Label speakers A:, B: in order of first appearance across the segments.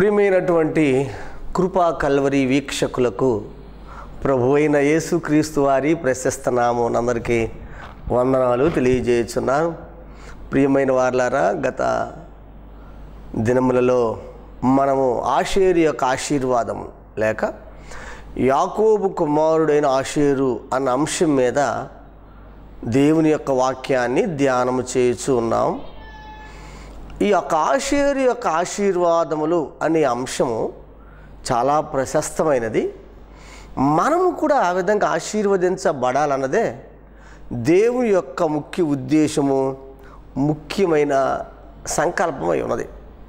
A: ప్రియమైనటువంటి కృపా కల్వరి వీక్షకులకు ప్రభు అయిన యేసుక్రీస్తు వారి ప్రశస్త నామం అందరికీ వందనాలు తెలియజేస్తున్నాను ప్రియమైన వార్లారా గత దినములలో మనము ఆషేరు యొక్క ఆశీర్వాదం లేక యాకోబు కుమారుడైన ఆషేరు అన్న అంశం మీద దేవుని యొక్క వాక్యాన్ని ధ్యానము చేయుచు ఉన్నాం ఈ యొక్క ఆషేరు యొక్క ఆశీర్వాదములు అనే అంశము చాలా ప్రశస్తమైనది మనము కూడా ఆ విధంగా ఆశీర్వదించబడాలన్నదే దేవుని యొక్క ముఖ్య ఉద్దేశము ముఖ్యమైన సంకల్పమై ఉన్నది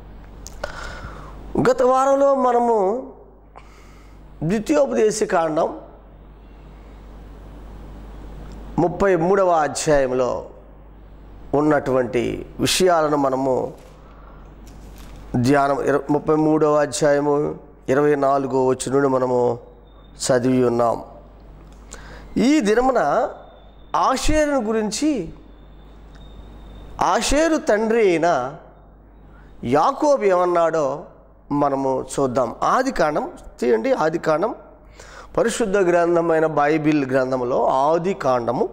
A: గత వారంలో మనము ద్వితీయోపదేశ కాండం ముప్పై మూడవ అధ్యాయంలో ఉన్నటువంటి విషయాలను మనము ధ్యానం ఇర ముప్పై మూడవ అధ్యాయము ఇరవై నాలుగో వచ్చి నుండి మనము చదివి ఉన్నాం ఈ దినమున ఆషేరుని గురించి ఆషేరు తండ్రి అయిన యాకోబు ఏమన్నాడో మనము చూద్దాం ఆది కాండం తీయండి ఆది కాండం పరిశుద్ధ గ్రంథమైన బైబిల్ గ్రంథంలో ఆది కాండము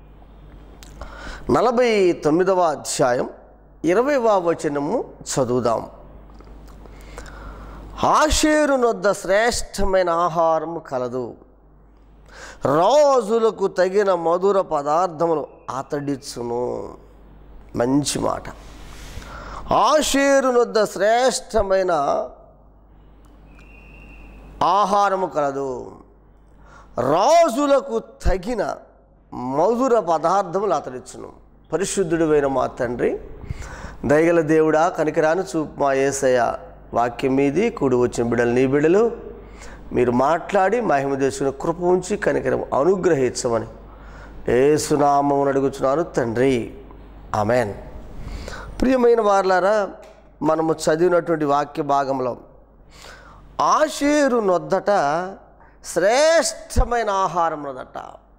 A: నలభై తొమ్మిదవ అధ్యాయం ఇరవైవ వచనము చదువుదాం ఆషేరు నొద్ద శ్రేష్టమైన ఆహారము కలదు రాజులకు తగిన మధుర పదార్థములు అతడిచ్చును మంచి మాట ఆషేరు నొద్ద శ్రేష్టమైన ఆహారము కలదు రాజులకు తగిన మధుర పదార్థములు అతడిచ్చును పరిశుద్ధుడివైన మా తండ్రి దయగల దేవుడా కనికరాని చూపు మా ఏసయ్య వాక్యం మీది కూడి వచ్చిన బిడ్డలు నీ బిడ్డలు మీరు మాట్లాడి మహిమ చేసుకుని కృప ఉంచి కనికరం అనుగ్రహించమని ఏసునామమును అడుగుచున్నాను తండ్రి ఆమెన్ ప్రియమైన వార్లారా మనము చదివినటువంటి వాక్య భాగంలో ఆషేరు నొద్దట శ్రేష్టమైన ఆహారం ఉన్నదట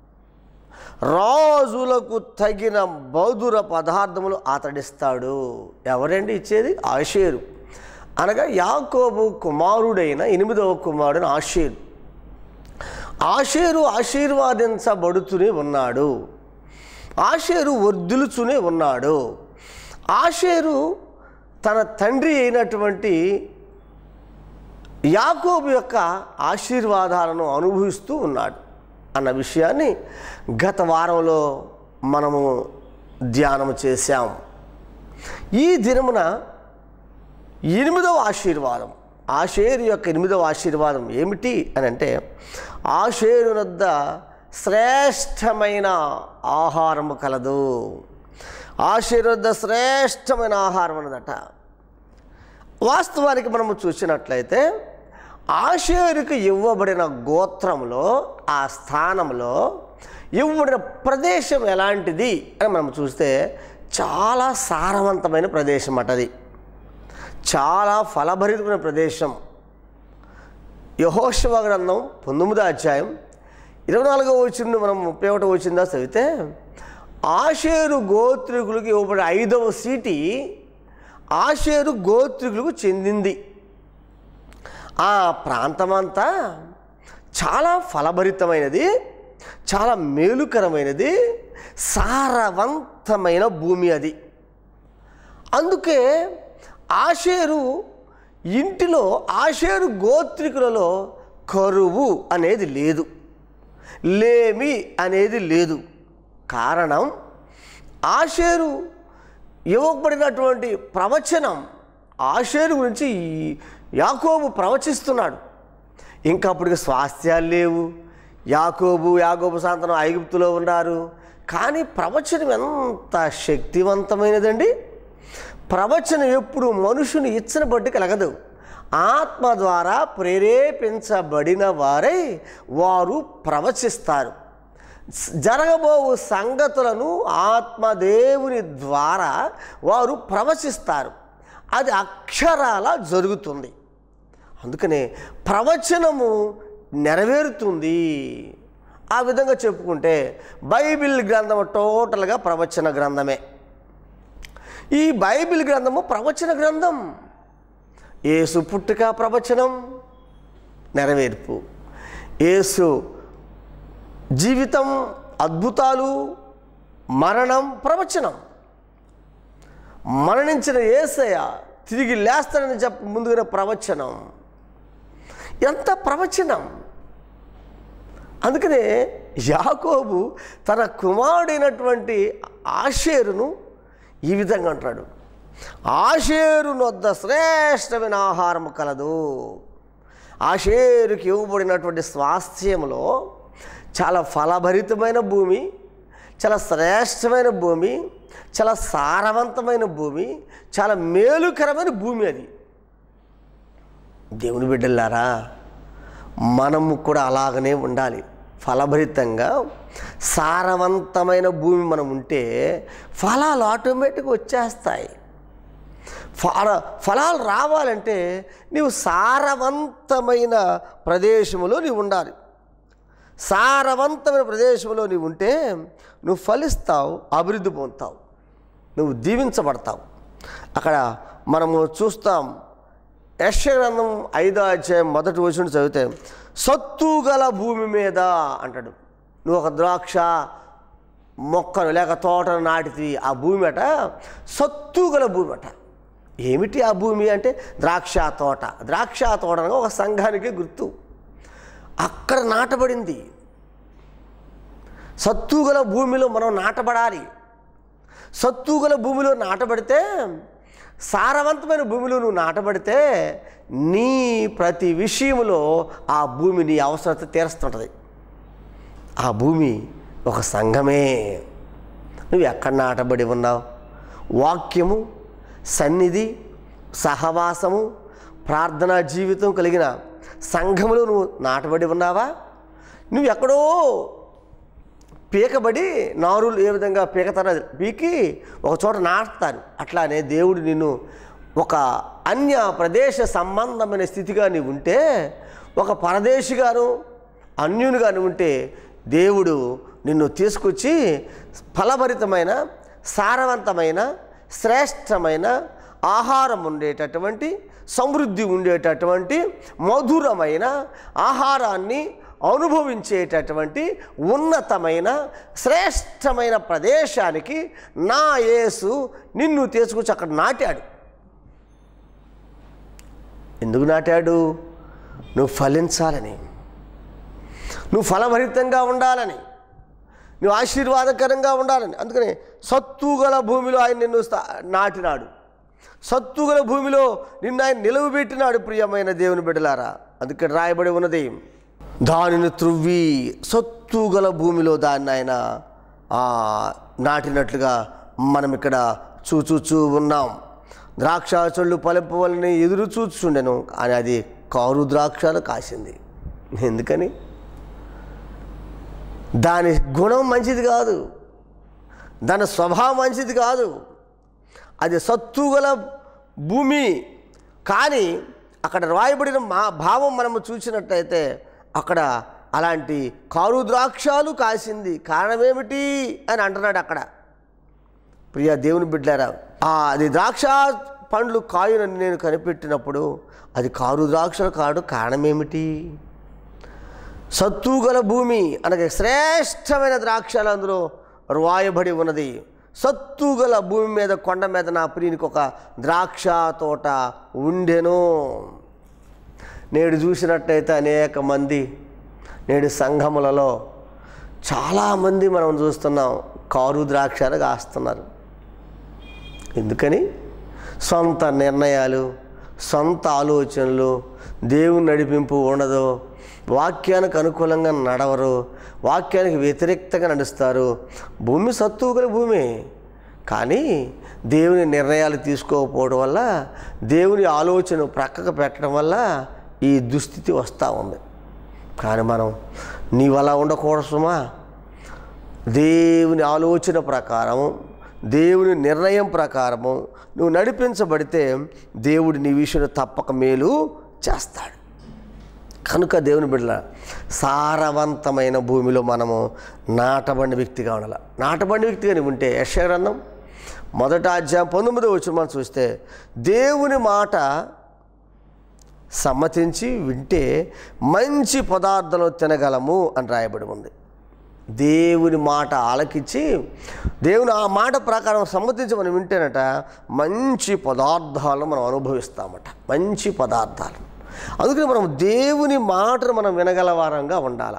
A: రాజులకు తగిన బౌద్ధుర పదార్థములు అతడిస్తాడు ఎవరండి ఇచ్చేది ఆషేరు అనగా యాకోబు కుమారుడైన ఎనిమిదవ కుమారుడైన ఆషేరు ఆషేరు ఆశీర్వాదించబడుతూనే ఉన్నాడు ఆషేరు వర్ధిల్చునే ఉన్నాడు ఆషేరు తన తండ్రి అయినటువంటి యాకోబు యొక్క ఆశీర్వాదాలను అనుభవిస్తూ ఉన్నాడు అన్న విషయాన్ని గత వారంలో మనము ధ్యానం చేశాం ఈ దినమున ఎనిమిదవ ఆశీర్వాదం ఆషేరు యొక్క ఎనిమిదవ ఆశీర్వాదం ఏమిటి అని అంటే ఆషేరు వద్ద శ్రేష్టమైన ఆహారము కలదు ఆషేరు వద్ద శ్రేష్టమైన ఆహారం అన్నదట వాస్తవానికి మనము చూసినట్లయితే ఆషేరుకు ఇవ్వబడిన గోత్రంలో ఆ స్థానంలో ఇవ్వబడిన ప్రదేశం ఎలాంటిది అని మనం చూస్తే చాలా సారవంతమైన ప్రదేశం అటది చాలా ఫలభరితమైన ప్రదేశం యహోశివ గ్రంథం పంతొమ్మిదో అధ్యాయం ఇరవై నాలుగో వచ్చింది మనం ముప్పై ఒకటో వచ్చిందా చదివితే ఆషేరు గోత్రికులకు ఇవ్వబడిన ఐదవ సీటి ఆషేరు గోత్రికులకు చెందింది ఆ ప్రాంతమంతా చాలా ఫలభరితమైనది చాలా మేలుకరమైనది సారవంతమైన భూమి అది అందుకే ఆషేరు ఇంటిలో ఆషేరు గోత్రికులలో కరువు అనేది లేదు లేమి అనేది లేదు కారణం ఆషేరు ఇవ్వబడినటువంటి ప్రవచనం ఆషేరు గురించి ఈ యాకోబు ప్రవచిస్తున్నాడు ఇంకా అప్పటికి స్వాస్థ్యాలు లేవు యాకోబు యాకోబు సాంతనం ఐగుప్తులో ఉన్నారు కానీ ప్రవచనం ఎంత శక్తివంతమైనదండి ప్రవచనం ఎప్పుడు మనుషుని ఇచ్చిన బట్టి కలగదు ఆత్మ ద్వారా ప్రేరేపించబడిన వారై వారు ప్రవచిస్తారు జరగబోవు సంగతులను ఆత్మదేవుని ద్వారా వారు ప్రవచిస్తారు అది అక్షరాల జరుగుతుంది అందుకనే ప్రవచనము నెరవేరుతుంది ఆ విధంగా చెప్పుకుంటే బైబిల్ గ్రంథం టోటల్గా ప్రవచన గ్రంథమే ఈ బైబిల్ గ్రంథము ప్రవచన గ్రంథం ఏసు పుట్టుక ప్రవచనం నెరవేర్పు ఏసు జీవితం అద్భుతాలు మరణం ప్రవచనం మరణించిన ఏసయ్య తిరిగి లేస్తాడని చెప్ప ముందుగానే ప్రవచనం ఎంత ప్రవచనం అందుకనే యాకోబు తన కుమారుడైనటువంటి ఆషేరును ఈ విధంగా అంటాడు ఆషేరు నొద్ద శ్రేష్టమైన ఆహారం కలదు ఆషేరుకి ఇవ్వబడినటువంటి స్వాస్థ్యంలో చాలా ఫలభరితమైన భూమి చాలా శ్రేష్టమైన భూమి చాలా సారవంతమైన భూమి చాలా మేలుకరమైన భూమి అది దేవుని బిడ్డలారా మనము కూడా అలాగనే ఉండాలి ఫలభరితంగా సారవంతమైన భూమి మనం ఉంటే ఫలాలు ఆటోమేటిక్గా వచ్చేస్తాయి ఫల ఫలాలు రావాలంటే నీవు సారవంతమైన ప్రదేశంలో నీవు ఉండాలి సారవంతమైన ప్రదేశంలో నీవు ఉంటే నువ్వు ఫలిస్తావు అభివృద్ధి పొందుతావు నువ్వు దీవించబడతావు అక్కడ మనము చూస్తాం యశగ్రంథం ఐదో అధ్యాయం మొదటి వచ్చిన చదివితే సత్తు గల భూమి మీద అంటాడు నువ్వు ఒక ద్రాక్ష మొక్కను లేక తోటను నాటితి ఆ భూమి అట సత్తు గల భూమి అట ఏమిటి ఆ భూమి అంటే ద్రాక్ష తోట ద్రాక్ష తోట అనగా ఒక సంఘానికి గుర్తు అక్కడ నాటబడింది సత్తుగల భూమిలో మనం నాటబడాలి సత్తుగల భూమిలో నాటబడితే సారవంతమైన భూమిలో నువ్వు నాటబడితే నీ ప్రతి విషయంలో ఆ భూమి నీ అవసరత తీరుస్తుంటుంది ఆ భూమి ఒక సంఘమే నువ్వు ఎక్కడ నాటబడి ఉన్నావు వాక్యము సన్నిధి సహవాసము ప్రార్థనా జీవితం కలిగిన సంఘములో నువ్వు నాటబడి ఉన్నావా నువ్వు ఎక్కడో పీకబడి నారులు ఏ విధంగా పీకతారో అది పీకి ఒక చోట నాటుతారు అట్లానే దేవుడు నిన్ను ఒక అన్య ప్రదేశ సంబంధమైన స్థితిగా నీవు ఉంటే ఒక పరదేశిగాను అన్యునిగాను ఉంటే దేవుడు నిన్ను తీసుకొచ్చి ఫలభరితమైన సారవంతమైన శ్రేష్టమైన ఆహారం ఉండేటటువంటి సమృద్ధి ఉండేటటువంటి మధురమైన ఆహారాన్ని అనుభవించేటటువంటి ఉన్నతమైన శ్రేష్టమైన ప్రదేశానికి నా యేసు నిన్ను తీసుకొచ్చి అక్కడ నాటాడు ఎందుకు నాటాడు నువ్వు ఫలించాలని నువ్వు ఫలభరితంగా ఉండాలని నువ్వు ఆశీర్వాదకరంగా ఉండాలని అందుకని సత్తుగల భూమిలో ఆయన నిన్ను స్థా- నాటినాడు సత్తుగల భూమిలో నిన్ను ఆయన నిలవబెట్టినాడు ప్రియమైన దేవుని బిడ్డలారా అందుకే రాయబడి ఉన్నది దానిని త్రువ్వి సత్తుగల భూమిలో దాన్ని ఆయన ఆ, నాటినట్లుగా మనం ఇక్కడ చూచూచూ ఉన్నాం ద్రాక్ష చెళ్ళు పలింపవలని ఎదురు చూచుండెను కానీ అది కారు ద్రాక్షలు కాసింది ఎందుకని దాని గుణం మంచిది కాదు దాని స్వభావం మంచిది కాదు అది సత్తుగల భూమి కానీ అక్కడ రాయబడిన మా భావం మనము చూసినట్టయితే అక్కడ అలాంటి కారు ద్రాక్షాలు కాసింది కారణమేమిటి అని అంటున్నాడు అక్కడ ప్రియ దేవుని బిడ్డారా ఆ అది ద్రాక్ష పండ్లు కాయునని నేను కనిపెట్టినప్పుడు అది కారు ద్రాక్షలు కాడు కారణమేమిటి సత్తుగల భూమి అనగా శ్రేష్టమైన ద్రాక్షలు అందులో రాయబడి ఉన్నది సత్తుగల భూమి మీద కొండ మీద నా ప్రియునికి ఒక ద్రాక్ష తోట ఉండెను నేడు చూసినట్టయితే అనేక మంది నేడు సంఘములలో చాలామంది మనం చూస్తున్నాం కారు ద్రాక్షలు కాస్తున్నారు ఎందుకని సొంత నిర్ణయాలు సొంత ఆలోచనలు దేవుని నడిపింపు ఉండదు వాక్యానికి అనుకూలంగా నడవరు వాక్యానికి వ్యతిరేక్తంగా నడుస్తారు భూమి సత్తువుగల భూమి కానీ దేవుని నిర్ణయాలు తీసుకోకపోవడం వల్ల దేవుని ఆలోచన ప్రక్కకు పెట్టడం వల్ల ఈ దుస్థితి వస్తూ ఉంది కానీ మనం నీవు అలా ఉండకూడదు సుమా దేవుని ఆలోచన ప్రకారము దేవుని నిర్ణయం ప్రకారము నువ్వు నడిపించబడితే దేవుడు నీ విషయంలో తప్పక మేలు చేస్తాడు కనుక దేవుని బిడ్డల సారవంతమైన భూమిలో మనము నాటబడిన వ్యక్తిగా ఉండాలి నాటబడిన వ్యక్తిగా నీవు ఉంటే యశగ్రంథం మొదట అధ్యాయం పంతొమ్మిదో వచ్చి మనం చూస్తే దేవుని మాట సమ్మతించి వింటే మంచి పదార్థాలు తినగలము అని రాయబడి ఉంది దేవుని మాట ఆలకించి దేవుని ఆ మాట ప్రకారం సమ్మతించి మనం వింటేనట మంచి పదార్థాలను మనం అనుభవిస్తామట మంచి పదార్థాలు అందుకని మనం దేవుని మాటను మనం వినగల వారంగా ఉండాలి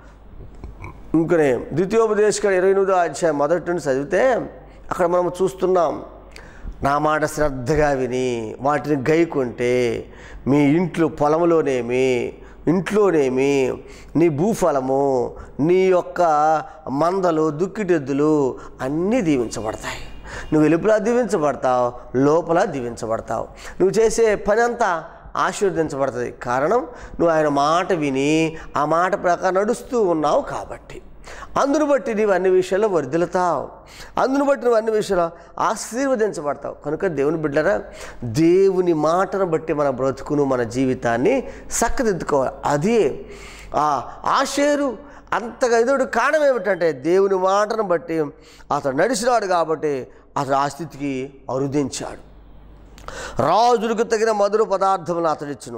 A: ఇంకనే ద్వితీయోపదేశక ఇరవై ఎనిమిదో అధ్యాయం మొదటి నుండి చదివితే అక్కడ మనం చూస్తున్నాం నా మాట శ్రద్ధగా విని వాటిని గైకుంటే మీ ఇంట్లో పొలంలోనేమి ఇంట్లోనేమి నీ భూఫలము నీ యొక్క మందలు దుక్కిటెద్దులు అన్నీ దీవించబడతాయి నువ్వు వెలుపల దీవించబడతావు లోపల దీవించబడతావు నువ్వు చేసే పని అంతా ఆశీర్వదించబడుతుంది కారణం నువ్వు ఆయన మాట విని ఆ మాట ప్రకారం నడుస్తూ ఉన్నావు కాబట్టి అందును బట్టి నీవు అన్ని విషయాల్లో వర్ధిల్లుతావు అందును బట్టి నువ్వు అన్ని విషయాల్లో ఆశీర్వదించబడతావు కనుక దేవుని బిడ్డరా దేవుని మాటను బట్టి మన బ్రతుకును మన జీవితాన్ని చక్కదిద్దుకోవాలి అది ఆ ఆశేరు అంతగా ఎదుడు కారణం ఏమిటంటే దేవుని మాటను బట్టి అతడు నడిచినాడు కాబట్టి అతడు ఆ స్థితికి అరుదించాడు రాజులకు తగిన మధుర పదార్థములు అతడిచ్చును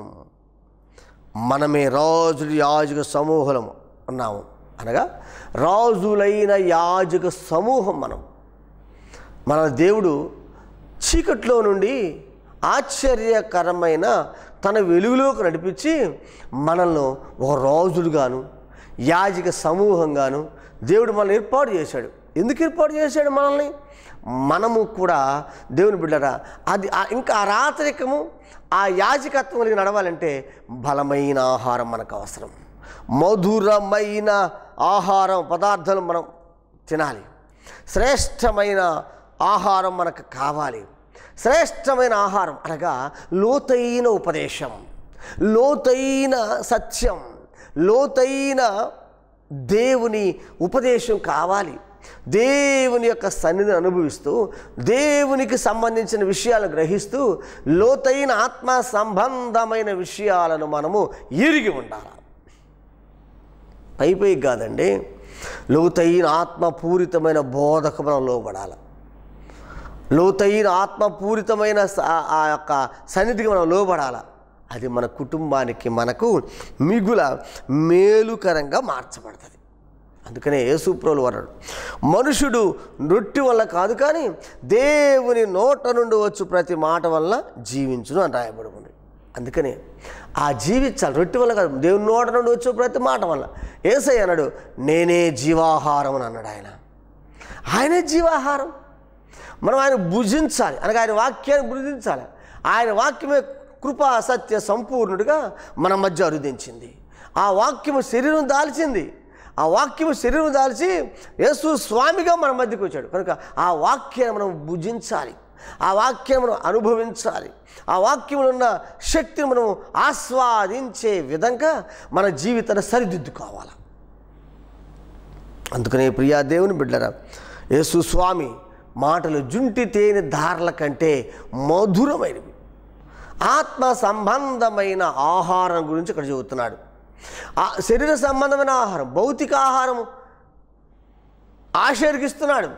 A: మనమే రాజులు యాజక సమూహము ఉన్నాము అనగా రాజులైన యాజక సమూహం మనం మన దేవుడు చీకట్లో నుండి ఆశ్చర్యకరమైన తన వెలుగులోకి నడిపించి మనల్ని ఒక రాజులుగాను యాజక సమూహంగాను దేవుడు మనల్ని ఏర్పాటు చేశాడు ఎందుకు ఏర్పాటు చేశాడు మనల్ని మనము కూడా దేవుని బిడ్డరా అది ఆ- ఇంకా ఆ రాత్రికము ఆ యాజకత్వం కలిగి నడవాలంటే బలమైన ఆహారం మనకు అవసరం మధురమైన ఆహారం పదార్థాలు మనం తినాలి శ్రేష్టమైన ఆహారం మనకు కావాలి శ్రేష్టమైన ఆహారం అనగా లోతైన ఉపదేశం లోతైన సత్యం లోతైన దేవుని ఉపదేశం కావాలి దేవుని యొక్క సన్నిధిని అనుభవిస్తూ దేవునికి సంబంధించిన విషయాలను గ్రహిస్తూ లోతైన ఆత్మ సంబంధమైన విషయాలను మనము ఎరిగి ఉండాలి పై పై కాదండి లోతైన ఆత్మపూరితమైన బోధకు మనం లోబడాలి లోతైన ఆత్మపూరితమైన స- ఆ- ఆ యొక్క సన్నిధికి మనం లోబడాలి అది మన కుటుంబానికి మనకు మిగుల మేలుకరంగా మార్చబడుతుంది అందుకనే యేసుప్రోలు వరడు మనుషుడు నొట్టి వల్ల కాదు కానీ దేవుని నోట నుండి వచ్చు ప్రతి మాట వల్ల జీవించును అని రాయబడి ఉంది అందుకనే ఆ జీవించాలి రొట్టె వల్ల కాదు దేవుని నోట నుండి వచ్చే ప్రతి మాట వల్ల ఏసై అన్నాడు నేనే జీవాహారం అని అన్నాడు ఆయన ఆయనే జీవాహారం మనం ఆయన భుజించాలి అనగా ఆయన వాక్యాన్ని భుజించాలి ఆయన వాక్యమే కృపా సత్య సంపూర్ణుడిగా మన మధ్య అరుదించింది ఆ వాక్యము శరీరం దాల్చింది ఆ వాక్యము శరీరం దాల్చి యేసు స్వామిగా మన మధ్యకు వచ్చాడు కనుక ఆ వాక్యాన్ని మనం భుజించాలి ఆ వాక్యం మనం అనుభవించాలి ఆ వాక్యంలో ఉన్న శక్తిని మనం ఆస్వాదించే విధంగా మన జీవితాన్ని సరిదిద్దుకోవాలి అందుకనే ప్రియా దేవుని బిడ్డరా యేసు స్వామి మాటలు జుంటి తేనె ధారల కంటే మధురమైనవి ఆత్మ సంబంధమైన ఆహారం గురించి ఇక్కడ చెబుతున్నాడు ఆ శరీర సంబంధమైన ఆహారం భౌతిక ఆహారము ఆశీర్గిస్తున్నాడు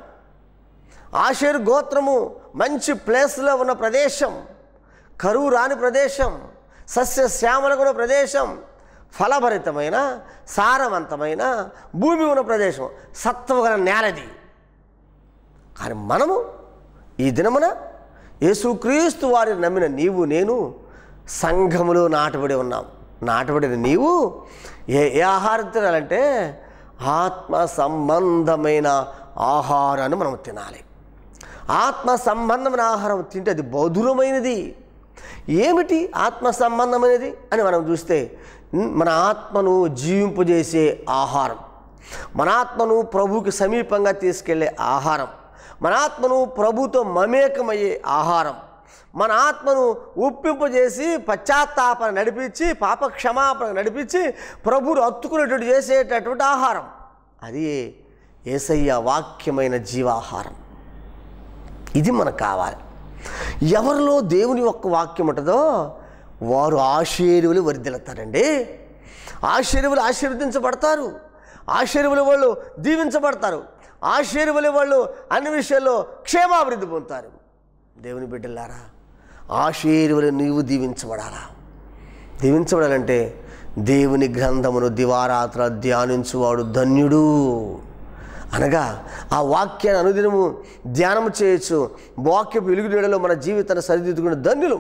A: ఆషేరు గోత్రము మంచి ప్లేస్లో ఉన్న ప్రదేశం కరువు రాని ప్రదేశం సస్యశ్యామలకు ఉన్న ప్రదేశం ఫలభరితమైన సారవంతమైన భూమి ఉన్న ప్రదేశం సత్వగల నేలది కానీ మనము ఈ దినమున యేసుక్రీస్తు వారిని నమ్మిన నీవు నేను సంఘములో నాటబడి ఉన్నాం నాటబడిన నీవు ఏ ఏ ఆహారం తినాలంటే ఆత్మ సంబంధమైన ఆహారాన్ని మనం తినాలి ఆత్మ సంబంధమైన ఆహారం తింటే అది మధురమైనది ఏమిటి ఆత్మ సంబంధమైనది అని మనం చూస్తే ఉమ్, మన ఆత్మను జీవింపజేసే ఆహారం మన ఆత్మను ప్రభువుకి సమీపంగా తీసుకెళ్లే ఆహారం మన ఆత్మను ప్రభుతో మమేకమయ్యే ఆహారం మన ఆత్మను ఒప్పింపజేసి పశ్చాత్తాపన నడిపించి పాప క్షమాపణ నడిపించి ప్రభువును హత్తుకునేటట్టు చేసేటటువంటి ఆహారం అది ఏసయ్య వాక్యమైన జీవాహారం ఇది మనకు కావాలి ఎవరిలో దేవుని యొక్క వాక్యం ఉంటుందో వారు ఆశీర్వులు వర్ధిల్లుతారండి ఆశీర్వులు ఆశీర్వదించబడతారు ఆశీర్వులు వాళ్ళు దీవించబడతారు ఆశీర్వులు వాళ్ళు అన్ని విషయాల్లో క్షేమాభివృద్ధి పొందుతారు దేవుని బిడ్డలారా ఆశీర్వులు నీవు దీవించబడాలా దీవించబడాలంటే దేవుని గ్రంథమును దివారాత్ర ధ్యానించువాడు ధన్యుడు అనగా ఆ వాక్యాన్ని అనుదినము ధ్యానం చేయొచ్చు వాక్యపు వెలుగు నీడలో మన జీవితాన్ని సరిదిద్దుకునే ధన్యులు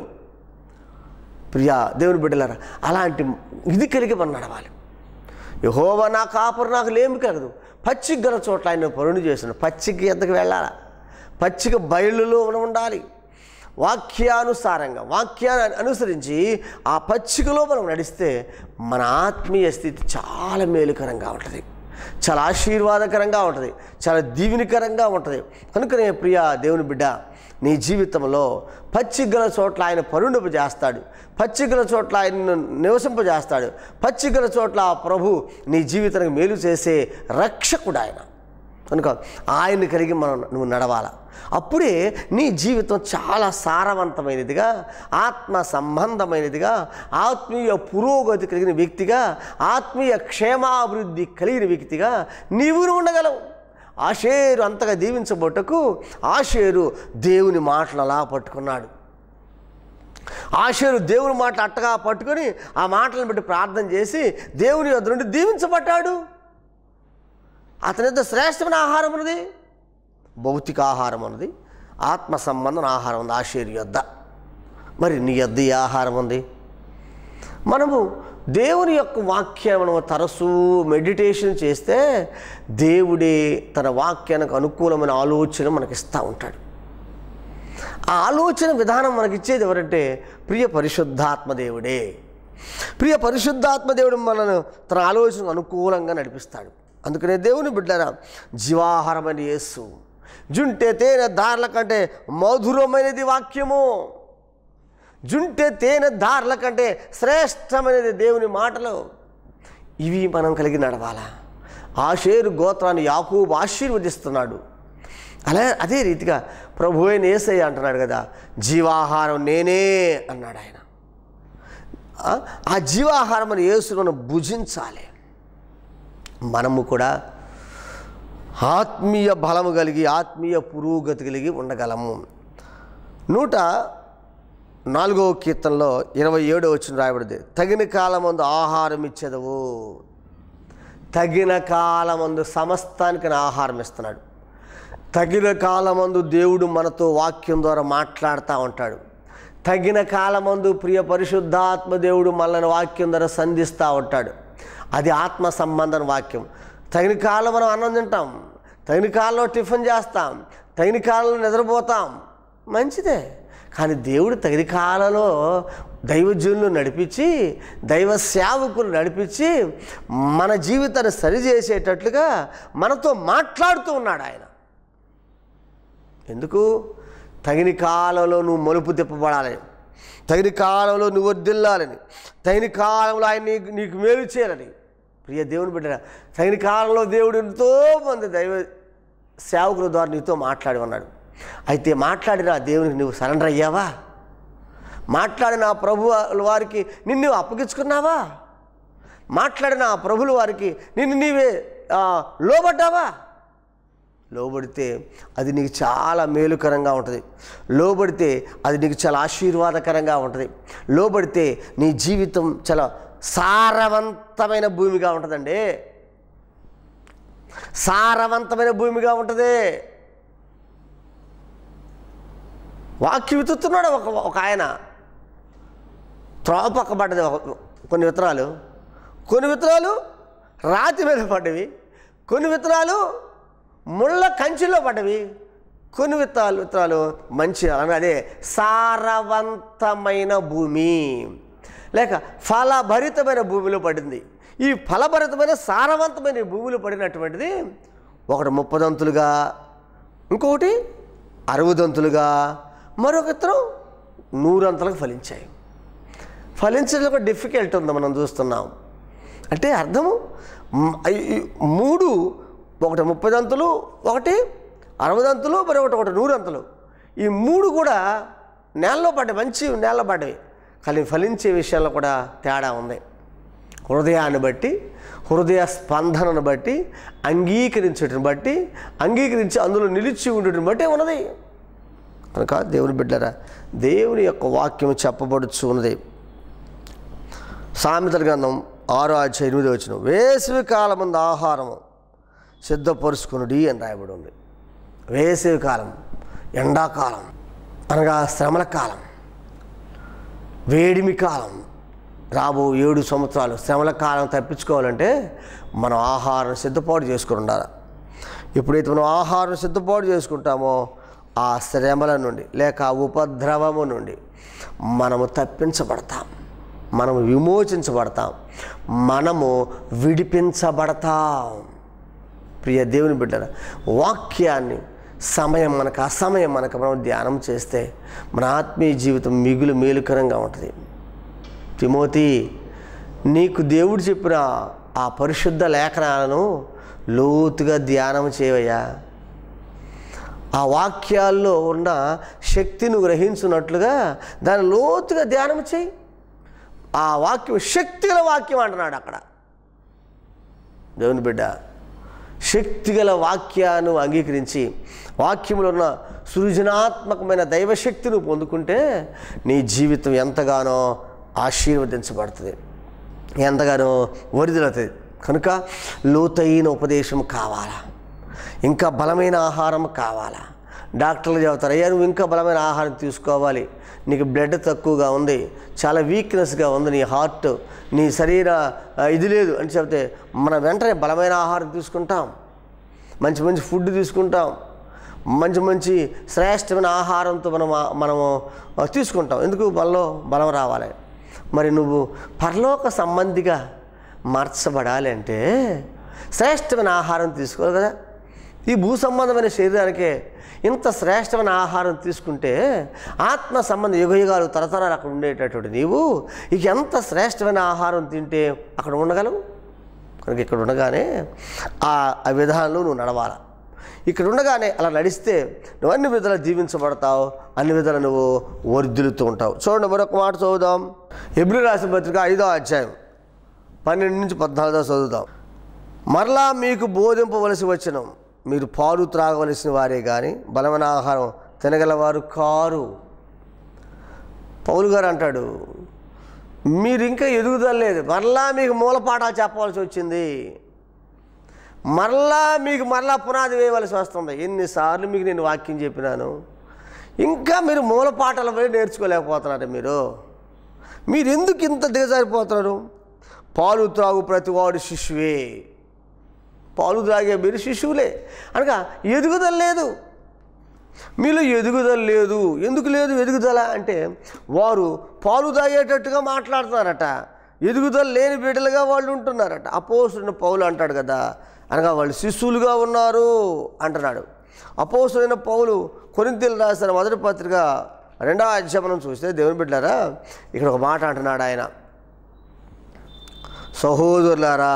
A: ప్రియా దేవుని బిడ్డలారా అలాంటి ఇది కలిగి మనం నడవాలి యహోవా నా కాపురు నాకు లేమి కలదు పచ్చిక గల చోట్ల ఆయన పరుణి చేసిన పచ్చిక ఎంతకు వెళ్ళాలా పచ్చిక బయలులో మనం ఉండాలి వాక్యానుసారంగా వాక్యాన్ని అనుసరించి ఆ పచ్చికలో మనం నడిస్తే మన ఆత్మీయ స్థితి చాలా మేలుకరంగా ఉంటుంది చాలా ఆశీర్వాదకరంగా ఉంటుంది చాలా దీవెనికరంగా ఉంటుంది కనుకనే ప్రియ దేవుని బిడ్డ నీ జీవితంలో పచ్చిగల చోట్ల ఆయన పరుండపు చేస్తాడు పచ్చిగల చోట్ల ఆయన నివసింపజేస్తాడు పచ్చిగల చోట్ల ఆ ప్రభు నీ జీవితానికి మేలు చేసే రక్షకుడు ఆయన కనుక ఆయన్ని కలిగి మనం నువ్వు నడవాల అప్పుడే నీ జీవితం చాలా సారవంతమైనదిగా ఆత్మ సంబంధమైనదిగా ఆత్మీయ పురోగతి కలిగిన వ్యక్తిగా ఆత్మీయ క్షేమాభివృద్ధి కలిగిన వ్యక్తిగా నీవు ఉండగలవు ఆషేరు అంతగా దీవించబోటకు ఆషేరు దేవుని మాటలు అలా పట్టుకున్నాడు ఆషేరు దేవుని మాటలు అట్టగా పట్టుకొని ఆ మాటలను బట్టి ప్రార్థన చేసి దేవుని వద్ద నుండి దీవించబడ్డాడు అతని యొక్క శ్రేష్టమైన ఆహారం ఉన్నది భౌతిక ఆహారం ఉన్నది ఆత్మ సంబంధం ఆహారం ఉంది ఆషేరు యొద్ద మరి నీ యొద్ద ఏ ఆహారం ఉంది మనము దేవుని యొక్క వాక్యం మనము తరచూ మెడిటేషన్ చేస్తే దేవుడే తన వాక్యానికి అనుకూలమైన ఆలోచన మనకి ఇస్తూ ఉంటాడు ఆ ఆలోచన విధానం మనకిచ్చేది ఎవరంటే ప్రియ పరిశుద్ధాత్మ దేవుడే ప్రియ పరిశుద్ధాత్మ దేవుడు మనను తన ఆలోచనకు అనుకూలంగా నడిపిస్తాడు అందుకనే దేవుని బిడ్డరా జీవాహారమైన యేసు జుంటే తేనె దారుల కంటే మధురమైనది వాక్యము జుంటే తేనె దారుల కంటే శ్రేష్టమైనది దేవుని మాటలు ఇవి మనం కలిగి నడవాలా ఆషేరు గోత్రాన్ని యాకూబు ఆశీర్వదిస్తున్నాడు అలా అదే రీతిగా ప్రభు అయిన ఏసయ్య అంటున్నాడు కదా జీవాహారం నేనే అన్నాడు ఆయన ఆ- ఆ జీవాహారం అని యేసును భుజించాలి మనము కూడా ఆత్మీయ బలము కలిగి ఆత్మీయ పురోగతి కలిగి ఉండగలము నూట నాలుగవ కీర్తనలో ఇరవై ఏడో వచ్చిన రాయబడింది తగిన కాలమందు ఆహారం ఇచ్చేదవు తగిన కాలమందు సమస్తానికి నా ఆహారం ఇస్తున్నాడు తగిన కాలమందు దేవుడు మనతో వాక్యం ద్వారా మాట్లాడుతూ ఉంటాడు తగిన కాలమందు ప్రియ పరిశుద్ధాత్మ దేవుడు మనల్ని వాక్యం ద్వారా సంధిస్తూ ఉంటాడు అది ఆత్మ సంబంధం వాక్యం తగిన కాలం మనం అన్నం తింటాం తగిన కాలంలో టిఫిన్ చేస్తాం తగిన కాలంలో నిద్రపోతాం మంచిదే కానీ దేవుడు తగిన కాలంలో దైవజనులు నడిపించి దైవ సేవకులు నడిపించి మన జీవితాన్ని సరిచేసేటట్లుగా మనతో మాట్లాడుతూ ఉన్నాడు ఆయన ఎందుకు తగిన కాలంలో నువ్వు మలుపు తిప్పబడాలని తగిన కాలంలో నువ్వు వర్దిల్లాలని తగిన కాలంలో ఆయన నీకు నీకు మేలు చేయాలని ప్రియ దేవుని బిడ్డ తగిన కాలంలో దేవుడు ఎంతో మంది దైవ సేవకుల ద్వారా నీతో మాట్లాడి ఉన్నాడు అయితే మాట్లాడిన ఆ దేవునికి నువ్వు సరెండర్ అయ్యావా మాట్లాడిన ఆ ప్రభు వారికి నిన్ను అప్పగించుకున్నావా మాట్లాడిన ఆ ప్రభుల వారికి నిన్ను నీవే ఆ, లోబడ్డావా లోబడితే అది నీకు చాలా మేలుకరంగా ఉంటుంది లోబడితే అది నీకు చాలా ఆశీర్వాదకరంగా ఉంటుంది లోబడితే నీ జీవితం చాలా సారవంతమైన భూమిగా ఉంటుందండి సారవంతమైన భూమిగా ఉంటుంది వాక్యం విత్తుతున్నాడు ఒక ఒక ఆయన త్రోవ పక్క పడ్డది ఒక కొన్ని విత్తనాలు కొన్ని విత్తనాలు రాతి మీద పడ్డవి కొన్ని విత్తనాలు ముళ్ళ కంచిలో పడ్డవి కొన్ని విత్తనాలు విత్తనాలు మంచి అనగా అదే సారవంతమైన భూమి లేక ఫలభరితమైన భూమిలో పడింది ఈ ఫలభరితమైన సారవంతమైన భూమిలో పడినటువంటిది ఒకటి ముప్పదంతులుగా ఇంకొకటి అరవదంతులుగా మరొక ఇతరం నూరంతలకు ఫలించాయి ఫలించడం ఒక డిఫికల్ట్ ఉంది మనం చూస్తున్నాం అంటే అర్థము మ్, ఈ- ఈ మూడు ఒకటి ముప్పై దంతులు ఒకటి అరవై దంతులు మరి ఒకటి ఒకటి నూరు అంతులు ఈ మూడు కూడా నేలలో పడ్డాయి మంచి నేలలో పడ్డాయి కానీ ఫలించే విషయాల్లో కూడా తేడా ఉంది హృదయాన్ని బట్టి హృదయ స్పందనను బట్టి అంగీకరించటం బట్టి అంగీకరించి అందులో నిలిచి ఉండటం బట్టి ఉన్నది కనుక దేవుని బిడ్డరా దేవుని యొక్క వాక్యం చెప్పబడుచు ఉన్నది సామెతల గ్రంథం ఆరో అధ్యాయ ఎనిమిది వచ్చిన వేసవి కాలం ఆహారము సిద్ధపరుచుకునుడి అని రాయబడి ఉంది వేసవి కాలం ఎండాకాలం అనగా శ్రమల కాలం వేడిమి కాలం రాబో ఏడు సంవత్సరాలు శ్రమల కాలం తప్పించుకోవాలంటే మనం ఆహారం సిద్ధపాటు చేసుకుని ఉండాలి ఎప్పుడైతే మనం ఆహారం సిద్ధపాటు చేసుకుంటామో ఆ శ్రమల నుండి లేక ఆ ఉపద్రవము నుండి మనము తప్పించబడతాం మనము విమోచించబడతాం మనము విడిపించబడతాం ప్రియ దేవుని బిడ్డల వాక్యాన్ని సమయం మనకు అసమయం మనకు మనం ధ్యానం చేస్తే మన ఆత్మీయ జీవితం మిగులు మేలుకరంగా ఉంటుంది తిమోతి నీకు దేవుడు చెప్పిన ఆ పరిశుద్ధ లేఖనాలను లోతుగా ధ్యానం చేయవయ్యా ఆ వాక్యాల్లో ఉన్న శక్తిని గ్రహించున్నట్లుగా దాన్ని లోతుగా ధ్యానం చేయి ఆ వాక్యం శక్తిగల వాక్యం అంటున్నాడు అక్కడ దేవుని బిడ్డ శక్తిగల వాక్యాన్ని అంగీకరించి వాక్యంలో ఉన్న సృజనాత్మకమైన దైవశక్తిని పొందుకుంటే నీ జీవితం ఎంతగానో ఆశీర్వదించబడుతుంది ఎంతగానో వరిదిలవుతుంది కనుక లోతైన ఉపదేశం కావాలా ఇంకా బలమైన ఆహారం కావాలా డాక్టర్లు చెబుతారు అయ్యా నువ్వు ఇంకా బలమైన ఆహారం తీసుకోవాలి నీకు బ్లడ్ తక్కువగా ఉంది చాలా వీక్నెస్గా ఉంది నీ హార్ట్ నీ శరీర ఆ, ఇది లేదు అని చెప్తే మనం వెంటనే బలమైన ఆహారం తీసుకుంటాం మంచి మంచి ఫుడ్ తీసుకుంటాం మంచి మంచి శ్రేష్టమైన ఆహారంతో మనం మనము ఆ, తీసుకుంటాం ఎందుకు మనలో బలం రావాలి మరి నువ్వు పరలోక సంబంధిగా మార్చబడాలి అంటే శ్రేష్టమైన ఆహారం తీసుకోవాలి కదా ఈ భూ సంబంధమైన శరీరానికే ఇంత శ్రేష్టమైన ఆహారం తీసుకుంటే ఆత్మ సంబంధ యుగ యుగాలు తరతరాలు అక్కడ ఉండేటటువంటి నీవు ఇక ఎంత శ్రేష్టమైన ఆహారం తింటే అక్కడ ఉండగలవు కనుక ఇక్కడ ఉండగానే ఆ ఆ విధానంలో నువ్వు నడవాలి ఇక్కడ ఉండగానే అలా నడిస్తే నువ్వు అన్ని విధాలు దీవించబడతావు అన్ని విధాలు నువ్వు వర్ధిల్లుతూ ఉంటావు చూడండి మరొక మాట చదువుదాం ఎబ్రి రాసిన పత్రిక ఐదో అధ్యాయం పన్నెండు నుంచి పద్నాలుగో చదువుదాం మరలా మీకు బోధింపవలసి వచ్చిన మీరు పాలు త్రాగవలసిన వారే కానీ బలమైన ఆహారం తినగలవారు కారు పౌలు గారు అంటాడు మీరు ఇంకా ఎదుగుదల లేదు మరలా మీకు మూలపాఠాలు చెప్పవలసి వచ్చింది మరలా మీకు మరలా పునాది వేయవలసి వస్తుంది ఎన్నిసార్లు మీకు నేను వాక్యం చెప్పినాను ఇంకా మీరు మూలపాఠాల పోయి నేర్చుకోలేకపోతున్నారు మీరు మీరు ఎందుకు ఇంత దిగజారిపోతున్నారు పాలు త్రాగు ప్రతివాడు శిశువే పాలు త్రాగే మీరు శిశువులే అనగా ఎదుగుదల లేదు మీలో ఎదుగుదల లేదు ఎందుకు లేదు ఎదుగుదల అంటే వారు పాలు తాగేటట్టుగా మాట్లాడుతున్నారట ఎదుగుదల లేని బిడ్డలుగా వాళ్ళు ఉంటున్నారట అపోసుడిన పౌలు అంటాడు కదా అనగా వాళ్ళు శిశువులుగా ఉన్నారు అంటున్నాడు అపోసుడైన పౌలు కొరింతలు రాసిన మొదటి పత్రిక రెండవ అధ్యాయం చూస్తే దేవుని బిడ్డారా ఇక్కడ ఒక మాట అంటున్నాడు ఆయన సహోదరులారా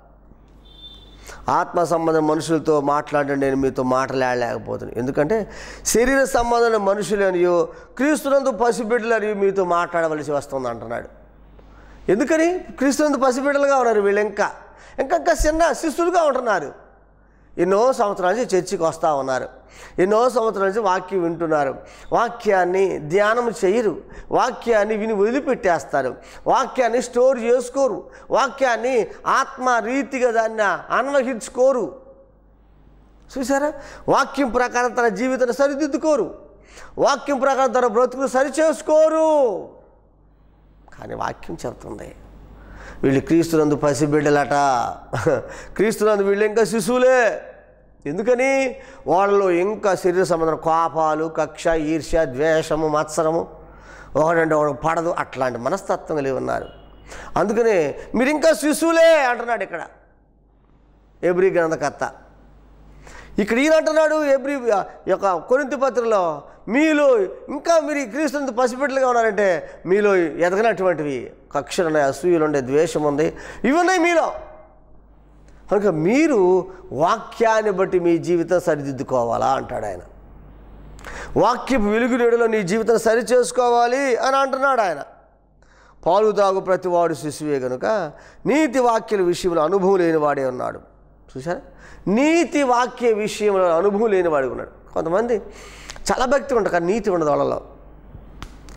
A: ఆత్మ సంబంధం మనుషులతో మాట్లాడడం నేను మీతో మాట్లాడలేకపోతున్నాను ఎందుకంటే శరీర సంబంధం మనుషులనియో క్రీస్తునందు పసిబిడ్డలనియో మీతో మాట్లాడవలసి వస్తుంది అంటున్నాడు ఎందుకని క్రీస్తునందు పసిబిడ్డలుగా ఉన్నారు వీళ్ళు ఇంకా ఇంకా ఇంకా చిన్న శిష్యులుగా ఉంటున్నారు ఎన్నో సంవత్సరాల నుంచి చర్చికి వస్తూ ఉన్నారు ఎన్నో సంవత్సరాల నుంచి వాక్యం వింటున్నారు వాక్యాన్ని ధ్యానం చేయరు వాక్యాన్ని విని వదిలిపెట్టేస్తారు వాక్యాన్ని స్టోర్ చేసుకోరు వాక్యాన్ని ఆత్మ రీతిగా దాన్ని అన్వహించుకోరు చూసారా వాక్యం ప్రకారం తన జీవితాన్ని సరిదిద్దుకోరు వాక్యం ప్రకారం తన బ్రతుకును సరిచేసుకోరు కానీ వాక్యం చెప్తుంది వీళ్ళు క్రీస్తునందు పసిబిడ్డలట క్రీస్తునందు వీళ్ళు ఇంకా శిశువులే ఎందుకని వాళ్ళలో ఇంకా శరీర సంబంధం కోపాలు కక్ష ఈర్ష్య ద్వేషము మత్సరము ఒకడంటే ఒకడు పడదు అట్లాంటి మనస్తత్వం కలిగి ఉన్నారు అందుకని మీరు ఇంకా శిశువులే అంటున్నాడు ఇక్కడ ఎబ్రి గ్రంథకర్త ఇక్కడ ఈయన అంటున్నాడు ఎబ్రి ఈ యొక్క కొరింతి పత్రికలో మీలో ఇంకా మీరు క్రీస్తుని పసిబిడ్డలుగా ఉన్నారంటే మీలో ఎదగనటువంటివి కక్షలు ఉన్నాయి అసూయలు ఉండే ద్వేషం ఉంది ఇవి ఉన్నాయి మీలో కనుక మీరు వాక్యాన్ని బట్టి మీ జీవితం సరిదిద్దుకోవాలా అంటాడు ఆయన వాక్యపు వెలుగు నీడలో నీ జీవితం సరి చేసుకోవాలి అని అంటున్నాడు ఆయన పాలు తాగు ప్రతివాడు శిశువే గనుక నీతి వాక్యాల విషయంలో అనుభవం లేని వాడే ఉన్నాడు చూసారా నీతి వాక్య విషయంలో అనుభవం లేని వాడు ఉన్నాడు కొంతమంది చాలా భక్తి ఉంటారు కానీ నీతి ఉండదు వాళ్ళలో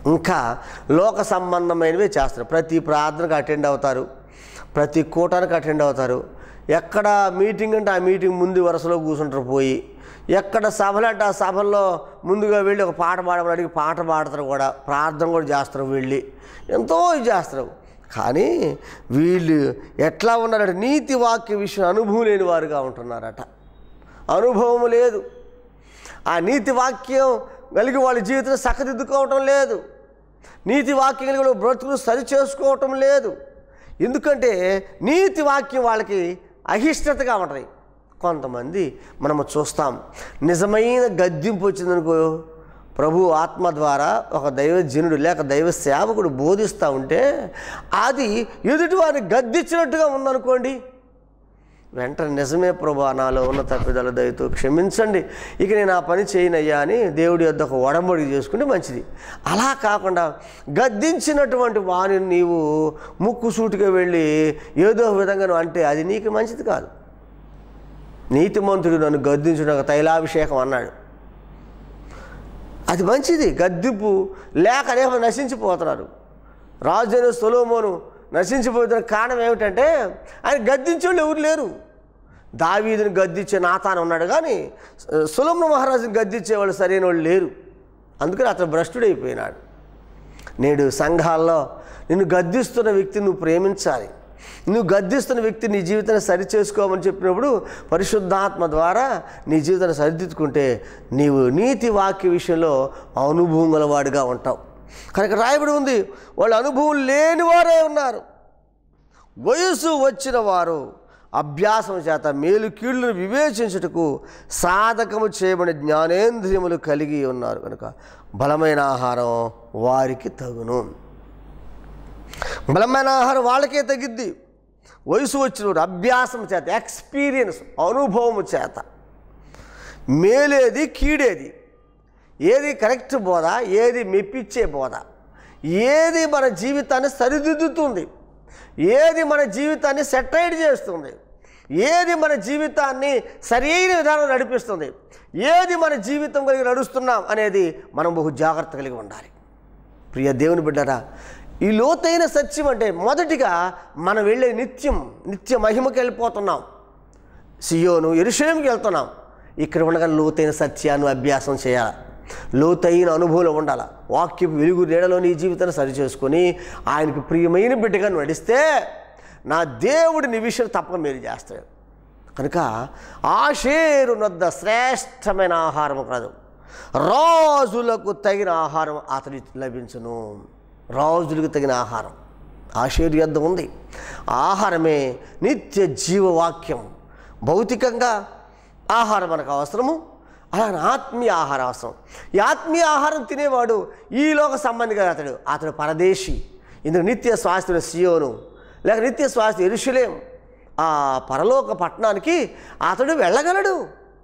A: ఇంకా లోక సంబంధమైనవే చేస్తారు ప్రతి ప్రార్థనకు అటెండ్ అవుతారు ప్రతి కూటానికి అటెండ్ అవుతారు ఎక్కడ మీటింగ్ అంటే ఆ మీటింగ్ ముందు వరుసలో కూర్చుంటారు పోయి ఎక్కడ సభలు అంటే ఆ సభల్లో ముందుగా వెళ్ళి ఒక పాట పాడమని అడిగి పాట పాడతారు కూడా ప్రార్థన కూడా చేస్తారు వెళ్ళి ఎంతో ఇది చేస్తారు కానీ వీళ్ళు ఎట్లా ఉన్నారంటే నీతి వాక్య విషయం అనుభవం లేని వారుగా ఉంటున్నారట అనుభవం లేదు ఆ నీతి వాక్యం కలిగి వాళ్ళ జీవితం చక్కదిద్దుకోవటం లేదు నీతి వాక్యం కలిగి వాళ్ళ బ్రతుకును సరి చేసుకోవటం లేదు ఎందుకంటే నీతి వాక్యం వాళ్ళకి అహిష్టతగా ఉంటుంది కొంతమంది మనము చూస్తాం నిజమైన గద్దింపు వచ్చిందనుకో ప్రభు ఆత్మ ద్వారా ఒక దైవజనుడు లేక దైవ సేవకుడు బోధిస్తూ ఉంటే అది ఎదుటి వారిని గద్దించినట్టుగా ఉందనుకోండి వెంటనే నిజమే ప్రభా నాలో ఉన్న తప్పిదల దయతో క్షమించండి ఇక నేను ఆ పని చేయనయ్యా అని దేవుడి యొద్ద ఒక ఒడంబడి చేసుకుంటే మంచిది అలా కాకుండా గద్దించినటువంటి వాణి నీవు ముక్కు సూటిగా వెళ్ళి ఏదో ఒక విధంగా నువ్వు అంటే అది నీకు మంచిది కాదు నీతిమంతుడు నన్ను గద్దించిన ఒక తైలాభిషేకం అన్నాడు అది మంచిది గద్దింపు లేక అనేక మంది నశించిపోతున్నారు రాజు సొలోమోను నశించిపోతున్న కారణం ఏమిటంటే ఆయన గద్దించేవాళ్ళు ఎవరు లేరు దావీదుని గద్దించే నాతాన ఉన్నాడు కానీ సులభ మహారాజుని గద్దించేవాళ్ళు సరైన వాళ్ళు లేరు అందుకని అతను భ్రష్టుడైపోయినాడు నేడు సంఘాల్లో నిన్ను గద్దిస్తున్న వ్యక్తిని నువ్వు ప్రేమించాలి నువ్వు గద్దిస్తున్న వ్యక్తి నీ జీవితాన్ని సరి చేసుకోమని చెప్పినప్పుడు పరిశుద్ధాత్మ ద్వారా నీ జీవితాన్ని సరిదిద్దుకుంటే నీవు నీతి వాక్య విషయంలో అనుభవం గలవాడిగా ఉంటావు కనుక రాయబడి ఉంది వాళ్ళు అనుభవం లేని వారే ఉన్నారు వయసు వచ్చిన వారు అభ్యాసం చేత మేలు కీళ్లను వివేచించుటకు సాధకము చేయబడిన జ్ఞానేంద్రియములు కలిగి ఉన్నారు కనుక బలమైన ఆహారం వారికి తగును బలమైన ఆహారం వాళ్ళకే తగ్గిద్ది వయసు వచ్చిన వారు అభ్యాసం చేత ఎక్స్పీరియన్స్ అనుభవము చేత మేలేది కీడేది ఏది కరెక్ట్ బోధ ఏది మెప్పించే బోధ ఏది మన జీవితాన్ని సరిదిద్దుతుంది ఏది మన జీవితాన్ని సెటైడ్ చేస్తుంది ఏది మన జీవితాన్ని సరైన విధానం నడిపిస్తుంది ఏది మన జీవితం కలిగి నడుస్తున్నాం అనేది మనం బహు జాగ్రత్త కలిగి ఉండాలి ప్రియ దేవుని బిడ్డరా ఈ లోతైన సత్యం అంటే మొదటిగా మనం వెళ్ళే నిత్యం నిత్య మహిమకి వెళ్ళిపోతున్నాం సియోను ఎరుషలేంకి వెళ్తున్నాం ఇక్కడ ఉండగా లోతైన సత్యాన్ని అభ్యాసం చేయాలి లోతైన అనుభవంలో ఉండాలి వాక్యపు వెలుగు నీడలో నీ జీవితాన్ని సరిచేసుకొని ఆయనకు ప్రియమైన బిడ్డగా నువ్వు నడిస్తే నా దేవుడి నీ విషయం తప్పక మీరు చేస్తాడు కనుక ఆషేరునొద్ద శ్రేష్టమైన ఆహారం కాదు రాజులకు తగిన ఆహారం అతడి లభించును రాజులకు తగిన ఆహారం ఆషేరు యొద్ద ఉంది ఆహారమే నిత్య జీవవాక్యం భౌతికంగా ఆహారం మనకు అవసరము అలానే ఆత్మీయ ఆహారం అవసరం ఈ ఆత్మీయ ఆహారం తినేవాడు ఈ లోక సంబంధిగా అతడు అతడు పరదేశి ఇందుకు నిత్య స్వాస్థ్యుడు సియోను లేక నిత్య స్వాస్థ్య ఎరుషులేం ఆ పరలోక పట్టణానికి అతడు వెళ్ళగలడు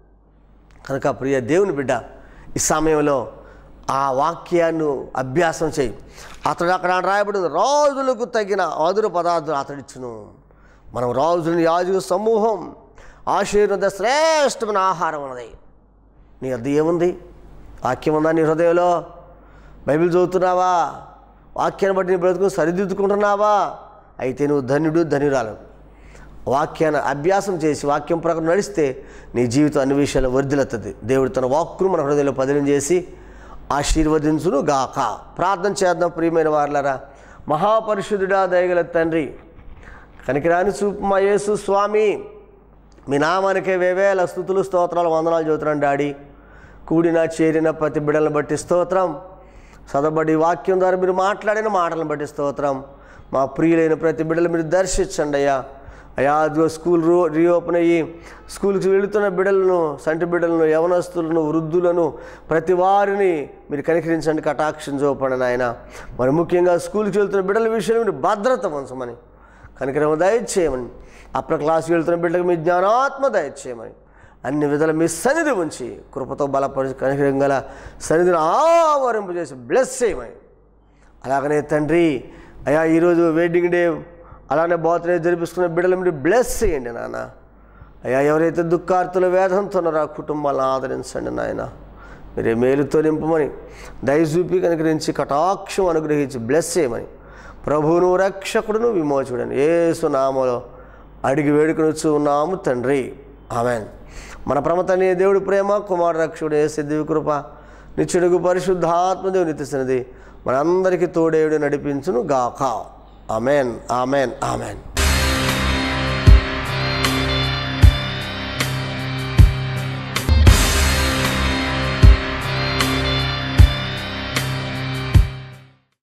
A: కనుక ప్రియ దేవుని బిడ్డ ఈ సమయంలో ఆ వాక్యాన్ని అభ్యాసం చేయి అతడు అక్కడ రాయబడింది రాజులకు తగిన ఆదుర పదార్థం అతడిచ్చును మనం రాజుని యాజు సమూహం ఆశీర్వద శ్రేష్టమైన ఆహారం ఉన్నది నీ వద్ద ఏముంది వాక్యం ఉందా నీ హృదయంలో బైబిల్ చదువుతున్నావా వాక్యాన్ని బట్టి నీ బ్రతుకుని సరిదిద్దుకుంటున్నావా అయితే నువ్వు ధన్యుడు ధన్యురాలు వాక్యాన్ని అభ్యాసం చేసి వాక్యం ప్రకారం నడిస్తే నీ జీవితం అన్ని విషయాలు వర్ధిల్లుతుంది దేవుడు తన వాక్కును మన హృదయంలో పదిలం చేసి ఆశీర్వదించును గాక ప్రార్థన చేద్దాం ప్రియమైన వారులరా మహాపరిశుద్ధుడా దయగల తండ్రి కనికిరాని చూపు మా యేసు స్వామి మీ నామానికే వేవేల స్థుతులు స్తోత్రాలు వందనాలు చదువుతున్నాను డాడీ కూడిన చేరిన ప్రతి బిడలను బట్టి స్తోత్రం చదవబడి వాక్యం ద్వారా మీరు మాట్లాడిన మాటలను బట్టి స్తోత్రం మా ప్రియులైన ప్రతి బిడ్డలు మీరు దర్శించండి అయ్యా అయ్యా అదిగో స్కూల్ రో రీఓపెన్ అయ్యి స్కూల్కి వెళుతున్న బిడ్డలను సంటి బిడ్డలను యవనస్తులను వృద్ధులను ప్రతి వారిని మీరు కనికరించండి కటాక్షం చూపండి నాయన మరి ముఖ్యంగా స్కూల్కి వెళ్తున్న బిడ్డల విషయంలో మీరు భద్రత ఉంచమని కనికరం దయచేయమని అప్పుడు క్లాస్కి వెళ్తున్న బిడ్డలకు మీ జ్ఞానాత్మ దయచేయమని అన్ని విధాలు మీ సన్నిధి ఉంచి కృపతో బలపరిచి కనికరం గల సన్నిధిని ఆవరింపు చేసి బ్లెస్ చేయమని అలాగనే తండ్రి అయ్యా ఈరోజు వెడ్డింగ్ డే అలానే బర్త్డే జరిపిస్తున్న బిడ్డలు మీరు బ్లెస్ చేయండి నాన్న అయ్యా ఎవరైతే దుఃఖార్తుల వేదంతో ఉన్నారో ఆ కుటుంబాలను ఆదరించండి నాయన మీరే మేలుతో నింపమని దయచూపి కనుకరించి కటాక్షం అనుగ్రహించి బ్లెస్ చేయమని ప్రభువును రక్షకుడును విమోచుడని ఏసు నామలో అడిగి వేడుకొనుచు ఉన్నాము తండ్రి ఆమెన్ మన ప్రమతని దేవుడి ప్రేమ కుమార రక్షకుడు ఏసే దివి కృప నిత్యుడుగు పరిశుద్ధాత్మ దేవుని నిత్యసినది మనందరికీ తోడేయుడు నడిపించును గాక ఆమెన్ ఆమెన్ ఆమెన్